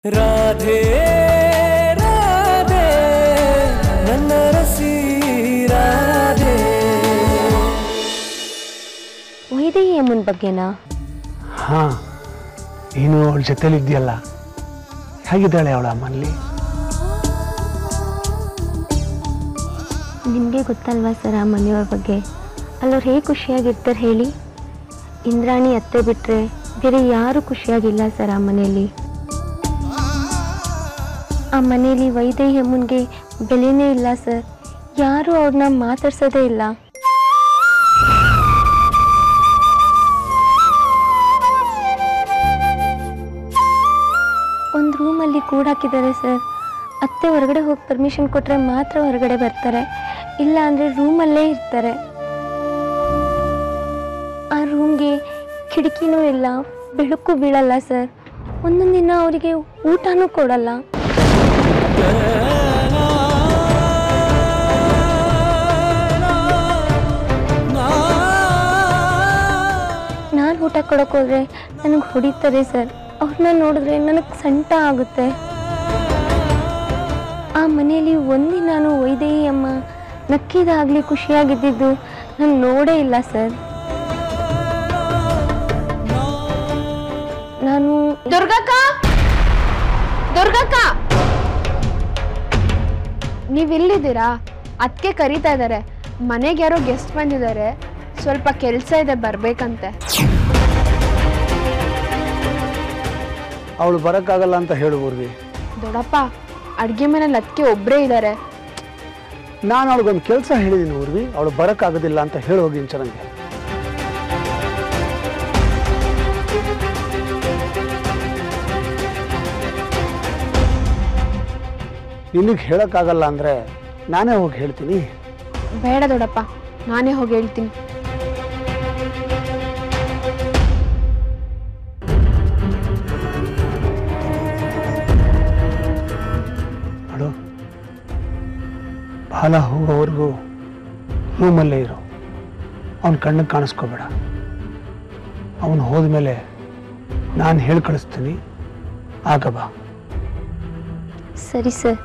ರಾಧೆ ರಾಧೆ ನನ್ನ ರಸಿ ರಾಧೆ ವೈದೇಹಿ ಅಮ್ಮನ ಬಗ್ಗೆನಾ ಹಾಂ ನೀನು ಅವಳ ಜೊತೆಲಿ ಇದೆಯಲ್ಲ ಹೇಗಿದ್ದಾಳೆ ಅವಳ ಮನೇಲಿ ನಿಮಗೆ ಗೊತ್ತಲ್ವಾ ಸರ್ ಆ ಮನೆಯವ್ರ ಬಗ್ಗೆ ಅಲ್ಲವ್ರು ಹೇಗೆ ಖುಷಿಯಾಗಿರ್ತಾರೆ ಹೇಳಿ ಇಂದ್ರಾಣಿ ಅತ್ತೆ ಬಿಟ್ಟರೆ ಬೇರೆ ಯಾರೂ ಖುಷಿಯಾಗಿಲ್ಲ ಸರ್ ಆ ಮನೆಯಲ್ಲಿ ಆ ಮನೆಯಲ್ಲಿ ವೈದೇಹಿ ಅಮ್ಮನಿಗೆ ಬೆಲೆನೇ ಇಲ್ಲ ಸರ್ ಯಾರೂ ಅವ್ರನ್ನ ಮಾತಾಡ್ಸೋದೇ ಇಲ್ಲ ಒಂದು ರೂಮಲ್ಲಿ ಕೂಡಾಕಿದ್ದಾರೆ ಸರ್ ಅತ್ತೆ ಹೊರಗಡೆ ಹೋಗಿ ಪರ್ಮಿಷನ್ ಕೊಟ್ಟರೆ ಮಾತ್ರ ಹೊರಗಡೆ ಬರ್ತಾರೆ ಇಲ್ಲ ಅಂದರೆ ರೂಮಲ್ಲೇ ಇರ್ತಾರೆ ಆ ರೂಮ್ಗೆ ಕಿಟಕಿನೂ ಇಲ್ಲ ಬೆಳಕು ಬೀಳಲ್ಲ ಸರ್ ಒಂದೊಂದು ದಿನ ಅವರಿಗೆ ಊಟನೂ ಕೊಡಲ್ಲ ನಾನು ಊಟ ಕೊಡೋಕೆ ಹೋದರೆ ನನಗೆ ಹೊಡಿತಾರೆ ಸರ್ ಅವ್ರನ್ನ ನೋಡಿದ್ರೆ ನನಗೆ ಸಂಟ ಆಗುತ್ತೆ ಆ ಮನೆಯಲ್ಲಿ ಒಂದಿನ ನಾನು ವೈದೇಹಿ ಅಮ್ಮ ನಕ್ಕಿದಾಗಲಿ ಖುಷಿಯಾಗಿದ್ದಿದ್ದು ನಾನು ನೋಡೇ ಇಲ್ಲ ಸರ್ ನಾನು ದುರ್ಗಕ್ಕ ದುರ್ಗಕ್ಕ ನೀವಿಲ್ಲಿದ್ದೀರಾ ಅದಕ್ಕೆ ಕರೀತಾ ಇದ್ದಾರೆ ಮನೆಗೆ ಯಾರೋ ಗೆಸ್ಟ್ ಬಂದಿದ್ದಾರೆ ಸ್ವಲ್ಪ ಕೆಲಸ ಇದೆ ಬರ್ಬೇಕಂತೆ ಅವಳು ಬರೋಕ್ಕಾಗಲ್ಲ ಅಂತ ಹೇಳು ಊರ್ವಿ ದೊಡ್ಡಪ್ಪ ಅಡ್ಗೆ ಮನೇಲಿ ಅದಕ್ಕೆ ಒಬ್ಬರೇ ಇದ್ದಾರೆ ನಾನು ಅವಳಿಗೊಂದು ಕೆಲಸ ಹೇಳಿದ್ದೀನಿ ಊರ್ವಿ ಅವಳು ಬರೋಕ್ಕಾಗೋದಿಲ್ಲ ಅಂತ ಹೇಳಿ ಹೋಗಿ ಚೆನ್ನಾಗಿ ನಿನಗೆ ಹೇಳೋಕ್ಕಾಗಲ್ಲ ಅಂದರೆ ನಾನೇ ಹೋಗಿ ಹೇಳ್ತೀನಿ ಬೇಡ ದೊಡ್ಡಪ್ಪ ನಾನೇ ಹೋಗಿ ಹೇಳ್ತೀನಿ ನೋಡು ಬಾಲ ಹೋಗೋವರೆಗೂ ರೂಮಲ್ಲೇ ಇರು ಅವನ ಕಣ್ಣಿಗೆ ಕಾಣಿಸ್ಕೋಬೇಡ ಅವನು ಹೋದ್ಮೇಲೆ ನಾನು ಹೇಳಿ ಕಳಿಸ್ತೀನಿ ಆಗ ಬಾ ಸರಿ ಸರ್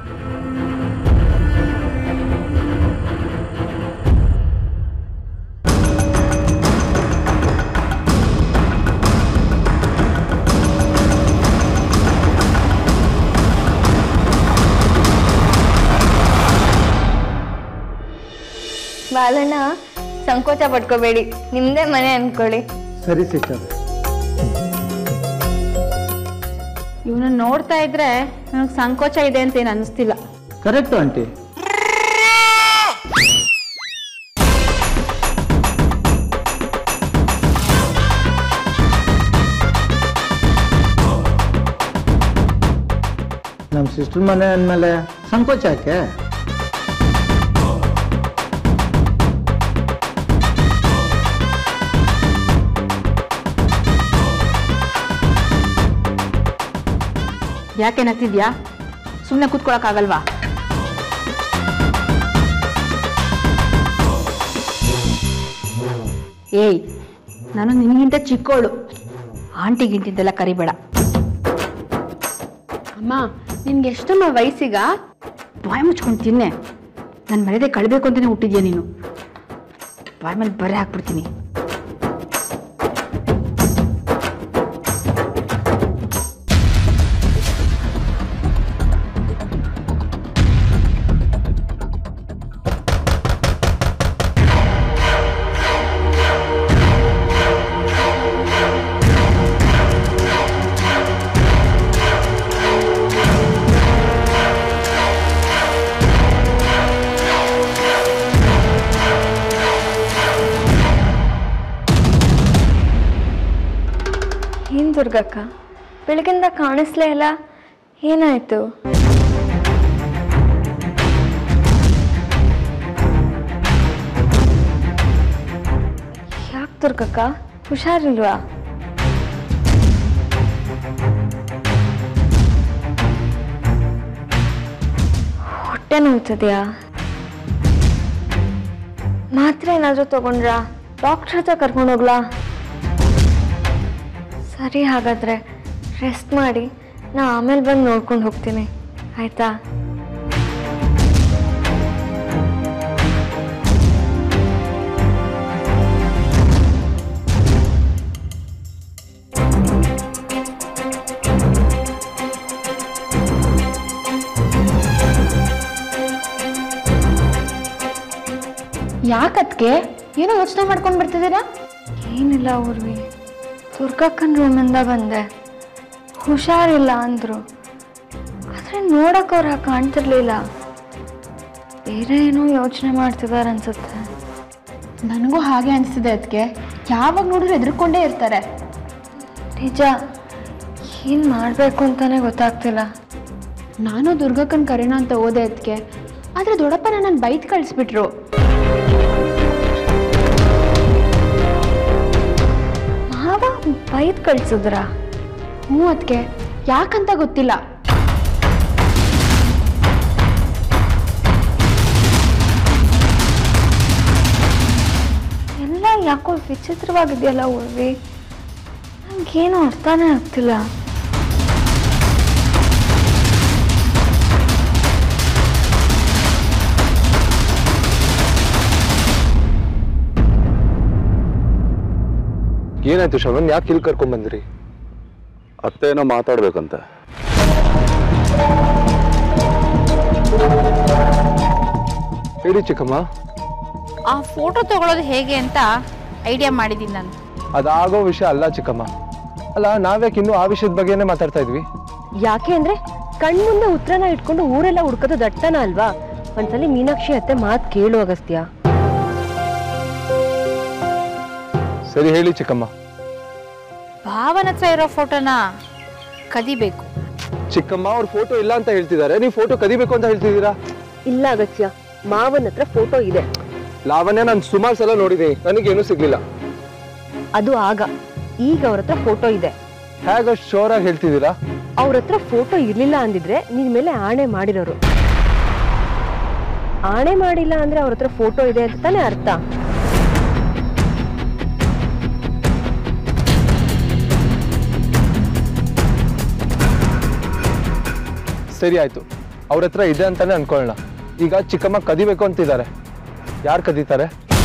ಬಾಲಣ್ಣ ಸಂಕೋಚ ಪಡ್ಕೋಬೇಡಿ ನಿಮ್ಮದೇ ಮನೆ ಅನ್ಕೊಳ್ಳಿ ಸರಿ ಸಿಸ್ಟರ್ ಇವನು ನೋಡ್ತಾ ಇದ್ರೆ ನನಗೆ ಸಂಕೋಚ ಇದೆ ಅಂತ ಏನು ಅನಿಸ್ತಿಲ್ಲ ಕರೆಕ್ಟು ಆಂಟಿ ನಮ್ಮ ಸಿಸ್ಟರ್ ಮನೆ ಅಂದಮೇಲೆ ಸಂಕೋಚ ಯಾಕೆ ಯಾಕೆ ನಗ್ತಿದ್ಯಾ ಸುಮ್ಮನೆ ಕೂತ್ಕೊಳಕ್ಕಾಗಲ್ವಾ ಏಯ್ ನಾನು ನಿನಗಿಂತ ಚಿಕ್ಕವಳು ಆಂಟಿ ಗಿಂಟಿದ್ದೆಲ್ಲ ಕರಿಬೇಡ ಅಮ್ಮ ನಿನ್ಗೆ ಎಷ್ಟಮ್ಮ ವಯಸ್ಸಿಗ ಬಾಯಿ ಮುಚ್ಕೊಂಡು ತಿನ್ನೆ ನನ್ನ ಮರ್ಯಾದೆ ಕಳಬೇಕು ಅಂತಾನೆ ಹುಟ್ಟಿದ್ಯಾ ನೀನು ಬಾಯಿ ಮೇಲೆ ಬರೆ ಹಾಕ್ಬಿಡ್ತೀನಿ ಏನು ದುರ್ಗಕ್ಕ ಬೆಳಗಿಂದ ಕಾಣಿಸ್ಲೇ ಇಲ್ಲ ಏನಾಯ್ತು ಯಾಕೆ ದುರ್ಗಕ್ಕ ಹುಷಾರಿಲ್ವಾ ಹೊಟ್ಟೆ ನೋಯ್ತದ್ಯಾ ಮಾತ್ರೆ ಏನಾದರೂ ತಗೊಂಡ್ರಾ ಡಾಕ್ಟ್ರ್ ಹತ್ರ ಕರ್ಕೊಂಡು ಹೋಗ್ಲಾ ಸರಿ ಹಾಗಾದ್ರೆ ರೆಸ್ಟ್ ಮಾಡಿ ನಾ ಆಮೇಲೆ ಬಂದು ನೋಡ್ಕೊಂಡು ಹೋಗ್ತೀನಿ ಆಯ್ತಾ ಯಾಕತ್ಗೆ ಏನೋ ಯೋಚನೆ ಮಾಡ್ಕೊಂಡು ಬರ್ತಿದ್ದೀರಾ ಏನಿಲ್ಲ ಊರ್ವಿ ದುರ್ಗಕ್ಕನ ರೂಮಿಂದ ಬಂದೆ ಹುಷಾರಿಲ್ಲ ಅಂದರು ಆದರೆ ನೋಡಕ್ಕೆ ಅವ್ರು ಹಾಗೆ ಕಾಣ್ತಿರ್ಲಿಲ್ಲ ಬೇರೆ ಏನೋ ಯೋಚನೆ ಮಾಡ್ತಿದ್ದಾರೆ ಅನ್ಸುತ್ತೆ ನನಗೂ ಹಾಗೆ ಅನಿಸ್ತಿದೆ ಅದಕ್ಕೆ ಯಾವಾಗ ನೋಡಿದ್ರು ಎದ್ರುಕೊಂಡೇ ಇರ್ತಾರೆ ನಿಜ ಏನು ಮಾಡಬೇಕು ಅಂತಾನೆ ಗೊತ್ತಾಗ್ತಿಲ್ಲ ನಾನು ದುರ್ಗಕ್ಕನ್ ಕರೆನ ಅಂತ ಓದೆ ಅದಕ್ಕೆ ಆದರೆ ದೊಡ್ಡಪ್ಪ ನನ್ನ ಬೈತ್ ಕಳಿಸ್ಬಿಟ್ರು ಮಾವ ಬೈದ್ ಕಳ್ಸಿದ್ರಾ ಹ್ಞೂ ಅದಕ್ಕೆ ಯಾಕಂತ ಗೊತ್ತಿಲ್ಲ ಎಲ್ಲ ಯಾಕೋ ವಿಚಿತ್ರವಾಗಿದೆಯಲ್ಲ ಉಳ್ವಿ ನನಗೇನು ಅರ್ಥನೇ ಆಗ್ತಿಲ್ಲ ಏನಾಯ್ತು ಶ್ರವಣ್ ಯಾಕೆ ಇಲ್ಲಿ ಕರ್ಕೊಂಡ್ ಬಂದ್ರಿ ಅತ್ತೆ ಏನೋ ಮಾತಾಡ್ಬೇಕಂತೆ ಹೇಳಿ ಚಿಕ್ಕಮ್ಮ ಆ ಫೋಟೋ ತಗೊಳ್ಳೋದು ಹೇಗೆ ಅಂತ ಐಡಿಯಾ ಮಾಡಿದ್ದೀನಿ ನಾನು ಅದಾಗೋ ವಿಷಯ ಅಲ್ಲ ಚಿಕ್ಕಮ್ಮ ಅಲ್ಲ ನಾವ್ಯಾಕೆ ಇನ್ನೂ ಆ ವಿಷಯದ ಬಗ್ಗೆನೇ ಮಾತಾಡ್ತಾ ಇದ್ವಿ ಯಾಕೆ ಅಂದ್ರೆ ಕಣ್ಮುಂದೆ ಉತ್ತರನ ಇಟ್ಕೊಂಡು ಊರೆಲ್ಲ ಹುಡ್ಕೋದು ದಟ್ಟನ ಅಲ್ವಾ ಒಂದ್ಸಲಿ ಮೀನಾಕ್ಷಿ ಅತ್ತೆ ಮಾತ್ ಕೇಳು ಅಗಸ್ತ್ಯ ಸರಿ ಹೇಳಿ ಚಿಕ್ಕಮ್ಮ ಭಾವನ ಹತ್ರ ಇರೋ ಫೋಟೋನ ಕದಿಬೇಕು ಚಿಕ್ಕಮ್ಮ ಅವ್ರ ಫೋಟೋ ಇಲ್ಲ ಅಂತ ಹೇಳ್ತಿದ್ದಾರೆ ನೀವು ಫೋಟೋ ಕದಿಬೇಕು ಅಂತ ಹೇಳ್ತಿದ್ದೀರಾ ಇಲ್ಲ ಅಗಸ್ತ್ಯ ಮಾವನ ಹತ್ರ ಫೋಟೋ ಇದೆ ಲಾವಣ್ಯ ನಾನು ಸುಮಾರು ಸಲ ನೋಡಿದ್ದೀನಿ ನನಗೇನು ಸಿಗ್ಲಿಲ್ಲ ಅದು ಆಗ ಈಗ ಅವ್ರ ಹತ್ರ ಫೋಟೋ ಇದೆ ಹೇಗಷ್ಟು ಶೋರಾಗಿ ಹೇಳ್ತಿದ್ದೀರಾ ಅವ್ರ ಹತ್ರ ಫೋಟೋ ಇರ್ಲಿಲ್ಲ ಅಂದಿದ್ರೆ ನಿನ್ ಮೇಲೆ ಆಣೆ ಮಾಡಿರೋರು ಆಣೆ ಮಾಡಿಲ್ಲ ಅಂದ್ರೆ ಅವ್ರ ಹತ್ರ ಫೋಟೋ ಇದೆ ಅಂತ ತಾನೇ ಅರ್ಥ ಸರಿ ಆಯ್ತು ಅವ್ರ ಹತ್ರ ಇದೆ ಅಂತಾನೆ ಅನ್ಕೊಳ್ಳೋಣ ಈಗ ಚಿಕ್ಕಮ್ಮ ಕದಿಬೇಕು ಅಂತಿದ್ದಾರೆ ಯಾರು ಕದೀತಾರೆ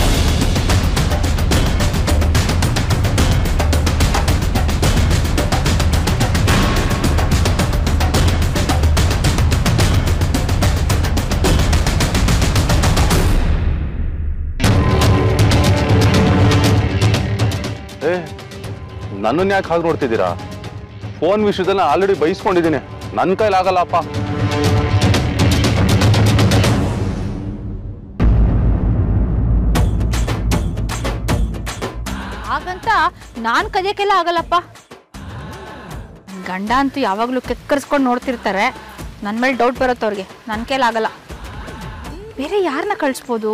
ಏ ನನ್ನನ್ನು ಯಾಕೆ ಹಾಗೆ ನೋಡ್ತಿದ್ದೀರಾ ಫೋನ್ ವಿಷಯದಲ್ಲಿ ಆಲ್ರೆಡಿ ಬೈಸ್ಕೊಂಡಿದ್ದೀನಿ ನನ್ನ ಕೈಲಾಗಲ್ಲಪ್ಪ ಹಾಗಂತ ನಾನು ಕದಿಯೋಕ್ಕೆಲ್ಲ ಆಗಲ್ಲಪ್ಪ ನನ್ ಗಂಡ ಅಂತೂ ಯಾವಾಗಲೂ ಕೆತ್ಕರ್ಸ್ಕೊಂಡು ನೋಡ್ತಿರ್ತಾರೆ ನನ್ನ ಮೇಲೆ ಡೌಟ್ ಬರುತ್ತೆ ಅವ್ರಿಗೆ ನನ್ನ ಕೈಲಾಗಲ್ಲ ಬೇರೆ ಯಾರನ್ನ ಕಳಿಸ್ಬೋದು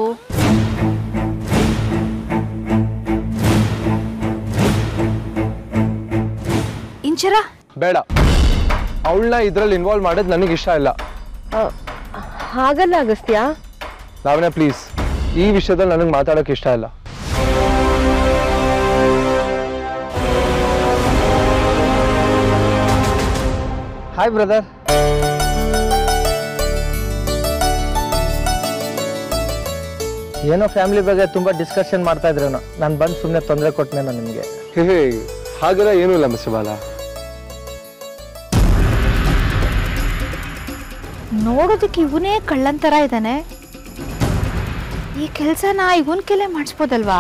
ಇಂಚರ ಬೇಡ ಅವಳನ್ನ ಇದ್ರಲ್ಲಿ ಇನ್ವಾಲ್ವ್ ಮಾಡೋದು ನನಗೆ ಇಷ್ಟ ಇಲ್ಲ ಆ, ಹಾಗಲ್ಲ ಅಗಸ್ತ್ಯ ಲಾವಣ್ಯ ಪ್ಲೀಸ್ ಈ ವಿಷಯದಲ್ಲಿ ನನಗೆ ಮಾತಾಡೋಕೆ ಇಷ್ಟ ಇಲ್ಲ ಹಾಯ್ ಬ್ರದರ್ ಏನೋ ಫ್ಯಾಮಿಲಿ ಬಗ್ಗೆ ತುಂಬಾ ಡಿಸ್ಕಷನ್ ಮಾಡ್ತಾ ಇದ್ರೇನೋ ನಾನು ಬಂದು ಸುಮ್ಮನೆ ತೊಂದರೆ ಕೊಟ್ಟನೇನೋ ನಿಮಗೆ ಹೇ ಹೇ ಹಾಗೆಲ್ಲ ಏನೂ ಇಲ್ಲ ಮಿಸ್ಟರ್ ಬಾಲ ನೋಡೋದಕ್ಕೆ ಇವನೇ ಕಳ್ಳಂತರ ಇದ್ದಾನೆ ಈ ಕೆಲಸನ ಇವನ್ ಕೆಲೆ ಮಾಡಿಸ್ಬೋದಲ್ವಾ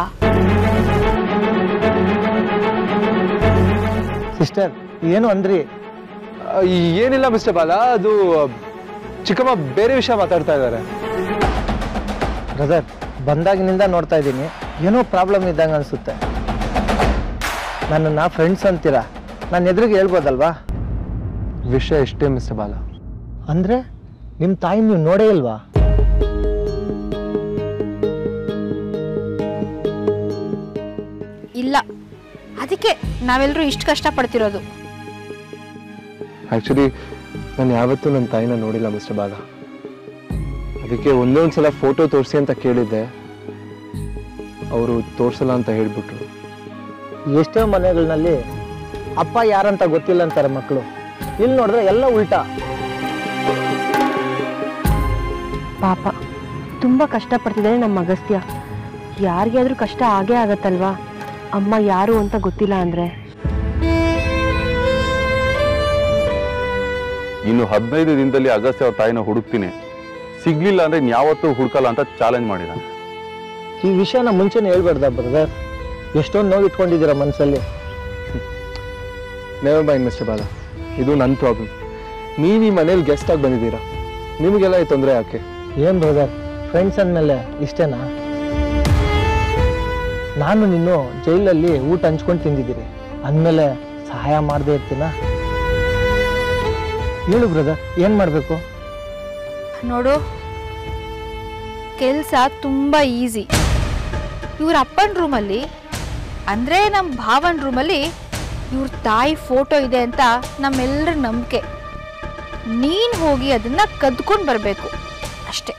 ಸಿಸ್ಟರ್ ಏನು ಅಂದ್ರಿ ಆ, ಏನಿಲ್ಲ ಮಿಸ್ಟರ್ ಬಾಲ ಅದು ಚಿಕ್ಕಮ್ಮ ಬೇರೆ ವಿಷಯ ಮಾತಾಡ್ತಾ ಇದ್ದಾರೆ ಬ್ರದರ್ ಬಂದಾಗಿನಿಂದ ನೋಡ್ತಾ ಇದ್ದೀನಿ ಏನೋ ಪ್ರಾಬ್ಲಮ್ ಇದ್ದಂಗೆ ಅನಿಸುತ್ತೆ ನನ್ನನ್ನು ಫ್ರೆಂಡ್ಸ್ ಅಂತೀರಾ ನಾನು ಎದುರಿಗೆ ಹೇಳ್ಬೋದಲ್ವಾ ವಿಷಯ ಇಷ್ಟೇ ಮಿಸ್ಟರ್ ಬಾಲ ಅಂದರೆ ನಿಮ್ಮ ತಾಯಿ ನೀವು ನೋಡೇ ಇಲ್ವಾ ಇಲ್ಲ ಅದಕ್ಕೆ ನಾವೆಲ್ಲರೂ ಇಷ್ಟು ಕಷ್ಟಪಡ್ತಿರೋದು ಆ್ಯಕ್ಚುಲಿ ನಾನು ಯಾವತ್ತೂ ನನ್ನ ತಾಯಿನ ನೋಡಿಲ್ಲ ಮಿಸ್ಟರ್ ಬಾಲ ಅದಕ್ಕೆ ಒಂದೊಂದು ಸಲ ಫೋಟೋ ತೋರಿಸಿ ಅಂತ ಕೇಳಿದ್ದೆ ಅವರು ತೋರಿಸಲ್ಲ ಅಂತ ಹೇಳಿಬಿಟ್ರು ಎಷ್ಟೋ ಮನೆಗಳಲ್ಲಿ ಅಪ್ಪ ಯಾರಂತ ಗೊತ್ತಿಲ್ಲ ಅಂತಾರೆ ಮಕ್ಕಳು ಇಲ್ಲಿ ನೋಡಿದ್ರೆ ಎಲ್ಲ ಉಲ್ಟಾ ಪಾಪ ತುಂಬ ಕಷ್ಟಪಡ್ತಿದ್ದಾನೆ ನಮ್ಮ ಅಗಸ್ತ್ಯ ಯಾರಿಗಾದ್ರೂ ಕಷ್ಟ ಆಗೇ ಆಗತ್ತಲ್ವಾ ಅಮ್ಮ ಯಾರು ಅಂತ ಗೊತ್ತಿಲ್ಲ ಅಂದ್ರೆ ಇನ್ನು ಹದಿನೈದು ದಿನದಲ್ಲಿ ಅಗಸ್ತ್ಯ ಅವ್ರ ತಾಯಿನ ಹುಡುಕ್ತೀನಿ ಸಿಗ್ಲಿಲ್ಲ ಅಂದ್ರೆ ಯಾವತ್ತೂ ಹುಡುಕಲ್ಲ ಅಂತ ಚಾಲೆಂಜ್ ಮಾಡಿದಾನೆ ಈ ವಿಷಯನ ಮುಂಚೆನೇ ಹೇಳ್ಬೇಡ್ದ ಬ್ರದರ್ ಎಷ್ಟೊಂದು ನೋವು ಇಟ್ಕೊಂಡಿದ್ದೀರಾ ಮನಸ್ಸಲ್ಲಿ ನೆವರ್ ಮೈಂಡ್ ಮಿಸ್ಟರ್ ಬಾಲ ಇದು ನನ್ನ ಪ್ರಾಬ್ಲಮ್ ನೀವು ಈ ಮನೇಲಿ ಗೆಸ್ಟ್ ಆಗಿ ಬಂದಿದ್ದೀರಾ ನಿಮಗೆಲ್ಲ ಈ ತೊಂದರೆ ಯಾಕೆ ಏನ್ ಬ್ರದರ್ ಫ್ರೆಂಡ್ಸ್ ಅಂದಮೇಲೆ ಇಷ್ಟೇನಾ ನಾನು ನೀನು ಜೈಲಲ್ಲಿ ಊಟ ಹಂಚ್ಕೊಂಡು ತಿಂದಿದ್ದೀರಿ ಅಂದಮೇಲೆ ಸಹಾಯ ಮಾಡದೇ ಇರ್ತೀನ ಹೇಳು ಬ್ರದರ್ ಏನು ಮಾಡಬೇಕು ನೋಡು ಕೆಲಸ ತುಂಬ ಈಸಿ ಇವ್ರ ಅಪ್ಪನ ರೂಮಲ್ಲಿ ಅಂದರೆ ನಮ್ಮ ಭಾವನ ರೂಮಲ್ಲಿ ಇವ್ರ ತಾಯಿ ಫೋಟೋ ಇದೆ ಅಂತ ನಮ್ಮೆಲ್ಲರ ನಂಬಿಕೆ ನೀನು ಹೋಗಿ ಅದನ್ನ ಕದ್ಕೊಂಡು ಬರಬೇಕು ಅಷ್ಟೇ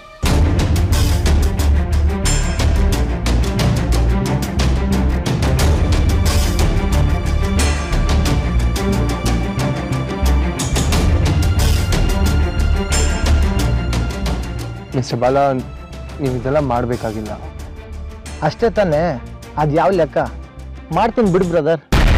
ಮಿಸ್ಟರ್ ಬಾಲ ನೀವು ಇದೆಲ್ಲ ಮಾಡಬೇಕಾಗಿಲ್ಲ ಅಷ್ಟೇ ತಾನೇ ಅದು ಯಾವ ಲೆಕ್ಕ ಮಾಡ್ತೀನಿ ಬಿಡು ಬ್ರದರ್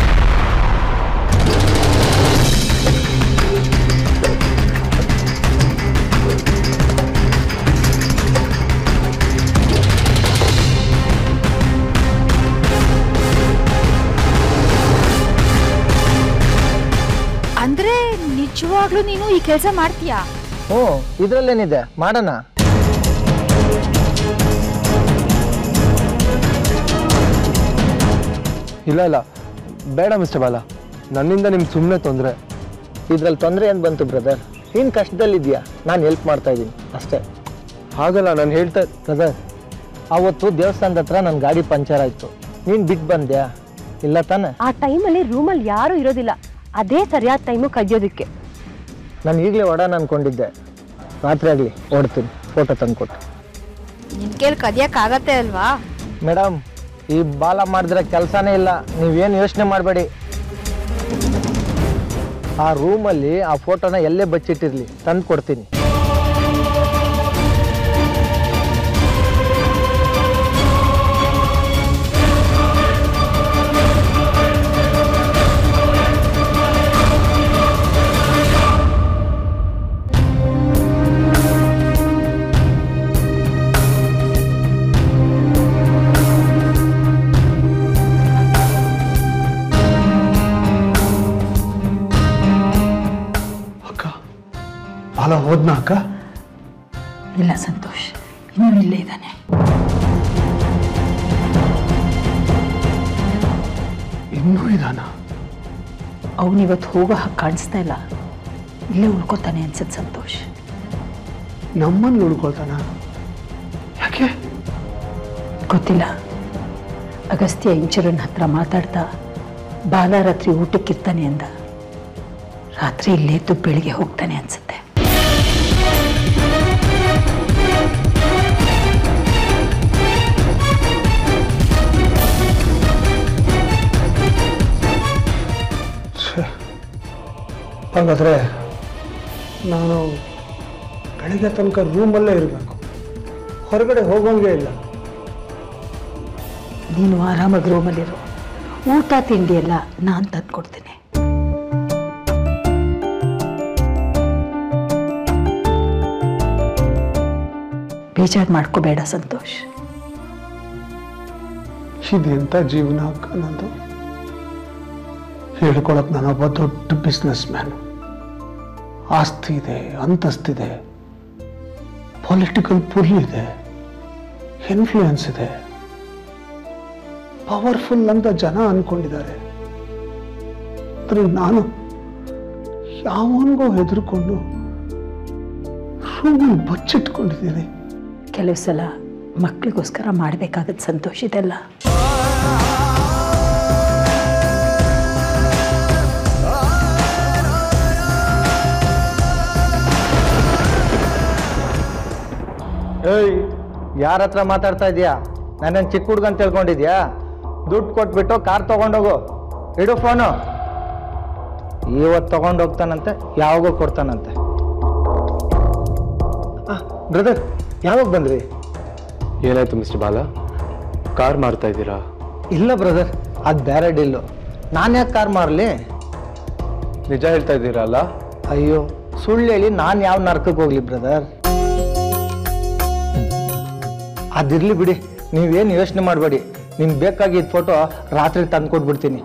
ಅಂದರೆ ನಿಜವಾಗ್ಲೂ ನೀನು ಈ ಕೆಲಸ ಮಾಡ್ತೀಯಾ ಹ್ಞೂ ಇದರಲ್ಲೇನಿದೆ ಮಾಡೋಣ ಇಲ್ಲ ಇಲ್ಲ ಬೇಡ ಮಿಸ್ಟರ್ ಬಾಲ ನನ್ನಿಂದ ನಿಮ್ಗೆ ಸುಮ್ಮನೆ ತೊಂದರೆ ಇದ್ರಲ್ಲಿ ತೊಂದರೆ ಏನು ಬಂತು ಬ್ರದರ್ ನೀನು ಕಷ್ಟದಲ್ಲಿದ್ಯಾ ನಾನು ಹೆಲ್ಪ್ ಮಾಡ್ತಾ ಇದ್ದೀನಿ ಅಷ್ಟೇ ಹಾಗಲ್ಲ ನಾನು ಹೇಳ್ತಾ ಬ್ರದರ್ ಅವತ್ತು ದೇವಸ್ಥಾನದ ಹತ್ರ ನನ್ನ ಗಾಡಿ ಪಂಚರ್ ಆಯಿತು ನೀನು ಬಿಟ್ಟು ಬಂದ್ಯಾ ಇಲ್ಲ ತಾನೆ ಆ ಟೈಮಲ್ಲಿ ರೂಮಲ್ಲಿ ಯಾರೂ ಇರೋದಿಲ್ಲ ಅದೇ ಸರಿಯಾದ ಟೈಮು ಕದಿಯೋದಕ್ಕೆ ನಾನು ಈಗಲೇ ಓಡೋಣ ಅನ್ಕೊಂಡಿದ್ದೆ ರಾತ್ರಿ ಆಗಲಿ ಓಡ್ತೀನಿ ಫೋಟೋ ತಂದ್ಕೊಟ್ಟು ನಿನ್ ಕೈಲಿ ಕದಿಯಕ್ಕಾಗತ್ತೆ ಅಲ್ವಾ ಮೇಡಮ್ ಈ ಬಾಲ ಮಾಡಿದ್ರೆ ಕೆಲಸನೇ ಇಲ್ಲ ನೀವೇನು ಯೋಚನೆ ಮಾಡಬೇಡಿ ಆ ರೂಮಲ್ಲಿ ಆ ಫೋಟೋನ ಎಲ್ಲೇ ಬಚ್ಚಿಟ್ಟಿರಲಿ ತಂದು ಕೊಡ್ತೀನಿ ಅಕ್ಕ ಬಾಲ ಹೋದ್ನ ಅಕ್ಕ ಇಲ್ಲ ಸಂತೋಷ್ ಇನ್ನೂ ಇಲ್ಲೇ ಇದ್ದಾನೆ ಇನ್ನೂ ಇದಾನ ಅವನಿವತ್ತು ಹೋಗೋ ಹಾಗೆ ಕಾಣಿಸ್ತಾ ಇಲ್ಲ ಇಲ್ಲೇ ಉಳ್ಕೊತಾನೆ ಅನ್ಸುತ್ತೆ ಸಂತೋಷ್ ನಮ್ಮನ್ನು ಉಳ್ಕೊಳ್ತಾನ ಯಾಕೆ ಗೊತ್ತಿಲ್ಲ ಅಗಸ್ತ್ಯ ಇಂಚರನ್ ಹತ್ರ ಮಾತಾಡ್ತಾ ಬಾಲ ರಾತ್ರಿ ಊಟಕ್ಕಿರ್ತಾನೆ ಅಂದ ರಾತ್ರಿ ಇಲ್ಲೇದ್ದು ಬೆಳಿಗ್ಗೆ ಹೋಗ್ತಾನೆ ಅನ್ಸುತ್ತೆ ಹಾಗಾದ್ರೆ ನಾನು ಬೆಳಿಗ್ಗೆ ತನಕ ರೂಮಲ್ಲೇ ಇರಬೇಕು ಹೊರಗಡೆ ಹೋಗೋಂಗೆ ಇಲ್ಲ ನೀನು ಆರಾಮಾಗಿ ರೂಮಲ್ಲಿರು ಊಟ ತಿಂಡಿ ಎಲ್ಲ ನಾನು ತಂದ್ಕೊಡ್ತೀನಿ ಬೇಜಾರು ಮಾಡ್ಕೋಬೇಡ ಸಂತೋಷ್ ಇದೆಂಥ ಜೀವನ ಅಕ್ಕ ನಂದು ಹೇಳ್ಕೊಳಕ್ ನಾನೊಬ್ಬ ದೊಡ್ಡ ಬಿಸ್ನೆಸ್ ಮ್ಯಾನ್ ಆಸ್ತಿ ಇದೆ ಅಂತಸ್ತಿದೆ ಪೊಲಿಟಿಕಲ್ ಪುಲ್ ಇದೆ ಇನ್ಫ್ಲೂಯೆನ್ಸ್ ಇದೆ ಪವರ್ಫುಲ್ ಅಂತ ಜನ ಅನ್ಕೊಂಡಿದ್ದಾರೆ ಆದ್ರೆ ನಾನು ಯಾವನಿಗೋ ಹೆದರ್ಕೊಂಡು ರೂಮಲ್ಲಿ ಬಚ್ಚಿಟ್ಕೊಂಡಿದ್ದೀನಿ ಕೆಲವು ಸಲ ಮಕ್ಕಳಿಗೋಸ್ಕರ ಮಾಡಬೇಕಾಗತ್ತೆ ಸಂತೋಷ ಇದೆಲ್ಲ ಏಯ್ ಯಾರ ಹತ್ರ ಮಾತಾಡ್ತಾ ಇದೀಯಾ ನಾನೇನು ಚಿಕ್ಕ ಹುಡ್ಗ ಅಂತ ತಿಳ್ಕೊಂಡಿದ್ಯಾ ದುಡ್ಡು ಕೊಟ್ಬಿಟ್ಟು ಕಾರ್ ತಗೊಂಡೋಗು ಇಡು ಫೋನು ಇವತ್ತು ತಗೊಂಡು ಹೋಗ್ತಾನಂತೆ ಯಾವಾಗೋ ಕೊಡ್ತಾನಂತೆ ಬ್ರದರ್ ಯಾವಾಗ ಬಂದ್ರಿ ಏನಾಯ್ತು ಮಿಸ್ಟರ್ ಬಾಲ ಕಾರ್ ಮಾರ್ತಾ ಇದ್ದೀರಾ ಇಲ್ಲ ಬ್ರದರ್ ಅದು ಬೇರೆ ಡೀಲು ನಾನು ಯಾಕೆ ಕಾರ್ ಮಾರಲಿ ನಿಜ ಹೇಳ್ತಾ ಇದ್ದೀರಾ ಅಲ್ಲ ಅಯ್ಯೋ ಸುಳ್ಳು ಹೇಳಿ ನಾನು ಯಾವ ನರ್ಕಕ್ಕೆ ಹೋಗ್ಲಿ ಬ್ರದರ್ ಅದಿರ್ಲಿ ಬಿಡಿ ನೀವೇನು ಯೋಚನೆ ಮಾಡಬೇಡಿ ನಿಮ್ಗೆ ಬೇಕಾಗಿದ್ದ ಫೋಟೋ ರಾತ್ರಿ ತಂದು ಕೊಟ್ಬಿಡ್ತೀನಿ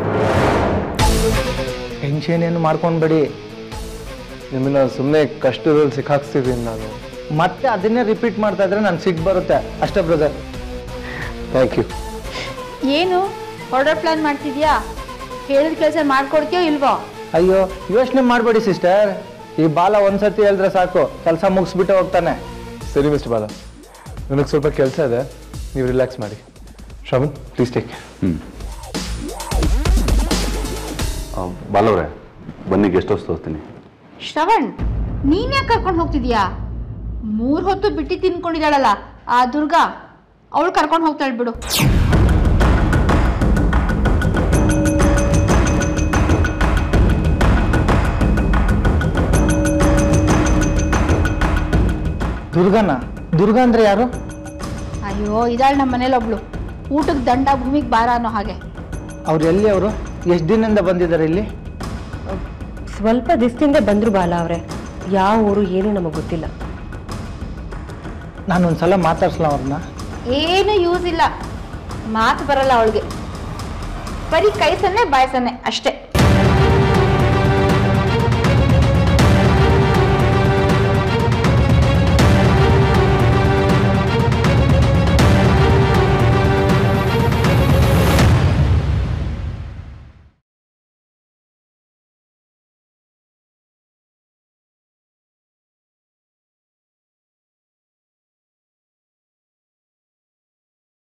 ಟೆನ್ಷನ್ ಏನು ಮಾಡ್ಕೊಂಡ್ಬೇಡಿ ನಿಮ್ಮನ್ನ ಸುಮ್ಮನೆ ಕಷ್ಟದಲ್ಲಿ ಸಿಕ್ಕಾಕ್ಸ್ತಿದ್ದೀನಿ ನಾನು ಮತ್ತೆ ಅದನ್ನೇ ರಿಪೀಟ್ ಮಾಡ್ತಾ ಇದ್ರೆ ನಾನು ಸಿಟ್ಟು ಬರುತ್ತೆ ಅಷ್ಟೇ ಬ್ರದರ್ ಥ್ಯಾಂಕ್ ಯು ಏನು ಆರ್ಡರ್ ಪ್ಲಾನ್ ಮಾಡ್ತಿದ್ಯಾ ಹೇಳಿದ ಕೆಲಸ ಮಾಡ್ಕೊಡ್ತೀಯೋ ಇಲ್ವೋ ಅಯ್ಯೋ ಯೋಚನೆ ಮಾಡಬೇಡಿ ಸಿಸ್ಟರ್ ಈ ಬಾಲ ಒಂದ್ಸತಿ ಹೇಳಿದ್ರೆ ಸಾಕು ಕೆಲಸ ಮುಗಿಸ್ಬಿಟ್ಟು ಹೋಗ್ತಾನೆ ಸರಿ ಮಿಸ್ಟರ್ ಬಾಲ ನನಗೆ ಸ್ವಲ್ಪ ಕೆಲಸ ಇದೆ ನೀವು ರಿಲ್ಯಾಕ್ಸ್ ಮಾಡಿ ಶ್ರವಣ್ ಪ್ಲೀಸ್ ಟೇಕ್ ಹ್ಞೂ ಬಾಲವ್ರೆ ಬನ್ನಿ ಗೆಸ್ಟ್ ಹೌಸ್ ತೋರಿಸ್ತೀನಿ ಶ್ರವಣ್ ನೀನ್ ಯಾಕೆ ಕರ್ಕೊಂಡು ಹೋಗ್ತಿದ್ಯಾ ಮೂರ್ ಹೊತ್ತು ಬಿಟ್ಟಿ ತಿನ್ಕೊಂಡಿದ್ದಾಳಲ್ಲ ಆ ದುರ್ಗಾ ಅವಳು ಕರ್ಕೊಂಡು ಹೋಗ್ತಾಳೆ ಬಿಡು ದುರ್ಗನ ದುರ್ಗಾ ಅಂದ್ರೆ ಯಾರು ಅಯ್ಯೋ ಇದಾಳ್ ನಮ್ಮ ಮನೇಲಿ ಒಬ್ಳು ಊಟಕ್ಕೆ ದಂಡ ಭೂಮಿಗೆ ಬಾರ ಅನ್ನೋ ಹಾಗೆ ಅವ್ರು ಎಲ್ಲಿ ಅವರು ಎಷ್ಟು ದಿನದಿಂದ ಬಂದಿದ್ದಾರೆ ಇಲ್ಲಿ ಸ್ವಲ್ಪ ದಿವಸದಿಂದ ಬಂದ್ರು ಬಾಲ ಅವರೇ ಯಾವ ಊರು ಏನು ನಮಗೆ ಗೊತ್ತಿಲ್ಲ ನಾನು ಒಂದ್ಸಲ ಮಾತಾಡ್ಸಲ ಅವ್ರನ್ನ ಏನು ಯೂಸ್ ಇಲ್ಲ ಮಾತು ಬರಲ್ಲ ಅವಳಿಗೆ ಬರೀ ಕೈ ಸನ್ನೆ ಬಾಯ್ ಸನ್ನೆ ಅಷ್ಟೇ